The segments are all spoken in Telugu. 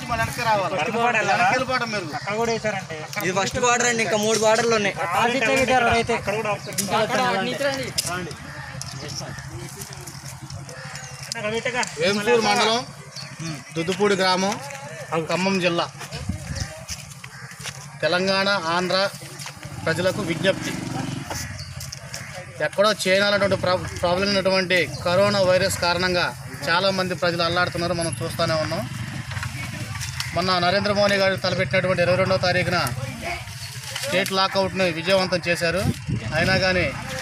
మళ్ళీ వెనక్కి రావాలి వెనక్కి వెళ్ళిపోవడం మీరు అక్కడ కూడా వేసారండి ఇది ఫస్ట్ బార్డర్ అండి ఇంకా మూడు బార్డర్లు ఉన్నాయి అక్కడ కూడా ఆపుతుంది. అన్న, కవితగా. వేంపూర్ మండలం దుద్దుపూడి గ్రామం ఖమ్మం జిల్లా తెలంగాణ ఆంధ్ర ప్రజలకు విజ్ఞప్తి ఎక్కడో చైనాలో అటువంటి ప్రా ప్రాబ్లం ఉన్నటువంటి కరోనా వైరస్ కారణంగా చాలామంది ప్రజలు అల్లాడుతున్నారు మనం చూస్తూనే ఉన్నాం మొన్న నరేంద్ర మోడీ గారు తలపెట్టినటువంటి ఇరవై రెండవ తారీఖున స్టేట్ లాకౌట్ని విజయవంతం చేశారు అయినా కానీ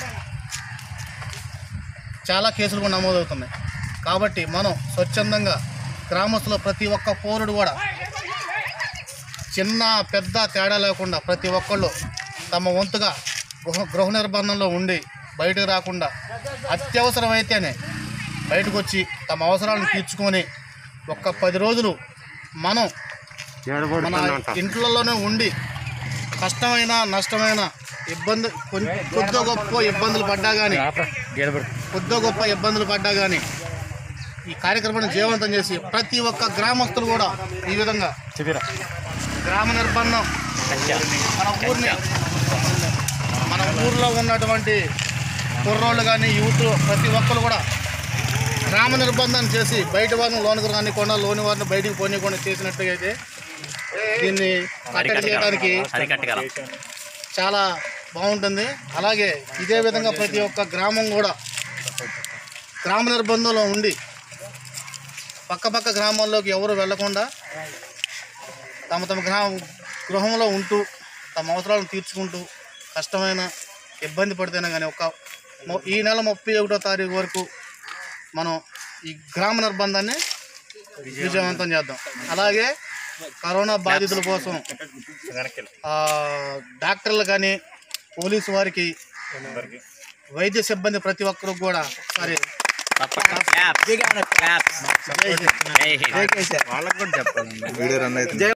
చాలా కేసులు కూడా నమోదవుతున్నాయి కాబట్టి మనం స్వచ్ఛందంగా గ్రామస్తులు ప్రతి ఒక్క పౌరుడు కూడా చిన్న పెద్ద తేడా లేకుండా ప్రతి ఒక్కళ్ళు తమ వంతుగా గృహ గృహ నిర్బంధంలో ఉండి బయటకు రాకుండా అత్యవసరమైతేనే బయటకు వచ్చి తమ అవసరాలను తీర్చుకొని ఒక్క పది రోజులు మనం మన ఇంట్లలోనే ఉండి కష్టమైన నష్టమైన ఇబ్బంది కొన్- కొద్దో గొప్ప ఇబ్బందులు పడ్డా కానీ కొద్దో గొప్ప ఇబ్బందులు పడ్డా కానీ ఈ కార్యక్రమాన్ని జీవంతం చేసి ప్రతి ఒక్క గ్రామస్తులు కూడా ఈ విధంగా గ్రామ నిర్బంధం మన ఊరిని మన ఊర్లో ఉన్నటువంటి కుర్రోళ్ళు కానీ యూత్ ప్రతి ఒక్కరు కూడా గ్రామ నిర్బంధం చేసి బయట వారిని లోనికి రానికుండా లోని వారిని బయటికి పోనీకుండా చేసినట్టుగా అయితే దీన్ని కట్టడి చేయడానికి చాలా బాగుంటుంది అలాగే ఇదే విధంగా ప్రతి ఒక్క గ్రామం కూడా గ్రామ నిర్బంధంలో ఉండి పక్క పక్క గ్రామాల్లోకి ఎవరు వెళ్లకుండా తమ తమ గ్రామ గృహంలో ఉంటూ తమ అవసరాలను తీర్చుకుంటూ కష్టమైన ఇబ్బంది పడితేనే కానీ ఒక మొ- ఈ నెల ముప్పై ఒకటో తారీఖు వరకు మనం ఈ గ్రామ నిర్బంధాన్ని విజయవంతం చేద్దాం అలాగే కరోనా బాధితుల కోసం ఆ, డాక్టర్లు కానీ పోలీసు వారికి వైద్య సిబ్బంది ప్రతి ఒక్కరు కూడా సరే క్లాప్స్. క్లాప్స్. జై హింద్. జై హింద్. జై కేసీఆర్. వీడియో రన్ అవుతుంది